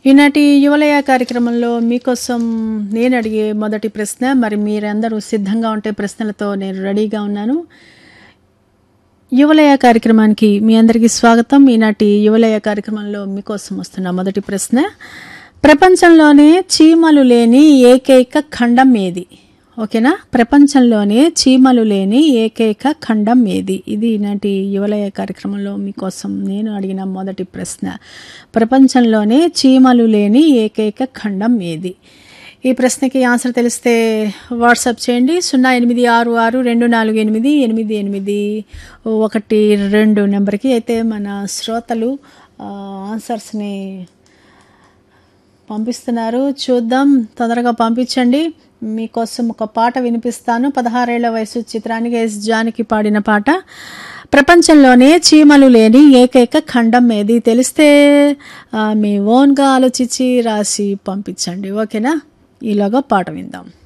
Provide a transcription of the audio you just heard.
ఈనాటి యువలయ కార్యక్రమంలో మీకోసం నేను అడిగే మొదటి ప్రశ్న మరి మీరందరూ సిద్ధంగా ఉంటే ప్రశ్నలతో నేను రెడీగా ఉన్నాను యువలయ కార్యక్రమానికి మీ అందరికీ స్వాగతం ఈనాటి యువలయ కార్యక్రమంలో మీకోసం వస్తున్న మొదటి ప్రశ్న ప్రపంచంలోనే చీమలు లేని ఏకైక ఖండం ఏది ఓకేనా ప్రపంచంలోనే చీమలు లేని ఏకైక ఖండం ఏది ఇది ఈనాటి యువలయ కార్యక్రమంలో మీకోసం నేను అడిగిన మొదటి ప్రశ్న ప్రపంచంలోనే చీమలు లేని ఏకైక ఖండం ఏది ఈ ప్రశ్నకి ఆన్సర్ తెలిస్తే వాట్సాప్ చేయండి సున్నా ఎనిమిది ఆరు ఆరు రెండు నాలుగు ఎనిమిది ఎనిమిది ఎనిమిది ఒకటి రెండు నెంబర్కి అయితే మన శ్రోతలు ఆ, ఆన్సర్స్ని పంపిస్తున్నారు చూద్దాం తొందరగా పంపించండి మీకోసం ఒక పాట వినిపిస్తాను పదహారేళ్ల వయసు చిత్రానికి ఎస్ జానికి పాడిన పాట ప్రపంచంలోనే చీమలు లేని ఏకైక ఖండం ఏది తెలిస్తే ఆ, మీ ఓన్గా ఆలోచించి రాసి పంపించండి ఓకేనా ఈలోగా పాట విందాం